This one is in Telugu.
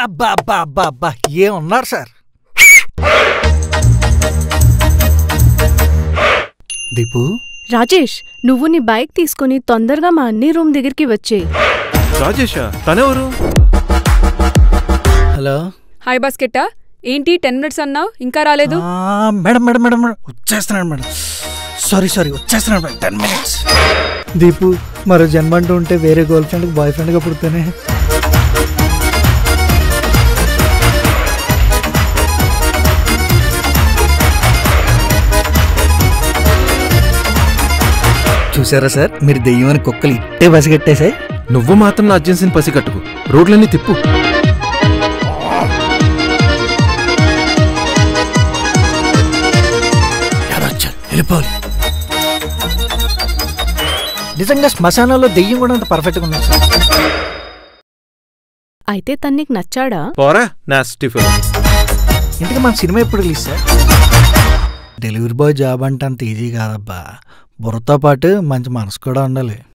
అబ్బా అబ్బా అబ్బా అబ్బా ఏమున్నారు సార్ దీపు రాజేష్ నువ్వు నీ బైక్ తీసుకుని తొందరగా మా అన్ని రూమ్ దగ్గరికి వచ్చే రాజేషా తనెవరు హలో హాయ్ బాస్కెట్టా ఏంటి టెన్ మినిట్స్ అన్నావు ఇంకా రాలేదు ఆ, మేడం మేడం మేడం మేడం వచ్చేస్తున్నాడు మేడం సారీ సారీ వచ్చేస్తున్నాడు మేడం టెన్ మినిట్స్ దీపు మరో జన్మ అంటూ ఉంటే వేరే గర్ల్ ఫ్రెండ్కి బాయ్ ఫ్రెండ్గా పుడితేనే చూసారా సార్ మీరు దెయ్యమని కుక్కలు ఇట్టే బసిగట్టేసాయి నువ్వు మాత్రం నా అర్జెన్సీని పసిగట్టుకు రోడ్లన్నీ తిప్పు ఎవరొచ్చారు వెళ్ళిపోవాలి నిజంగా శ్మశానంలో దెయ్యం కూడా అంత పర్ఫెక్ట్గా ఉంది సార్ అయితే తను నీకు నచ్చాడా పోరా నాస్టీ ఫిల్మ్ ఇంతకీ మన సినిమా ఎప్పుడు release sir delivery boy job అంటే అంత ఈజీ కాదబ్బా బుర్రతో పాటు మంచి మనసు కూడా ఉండాలి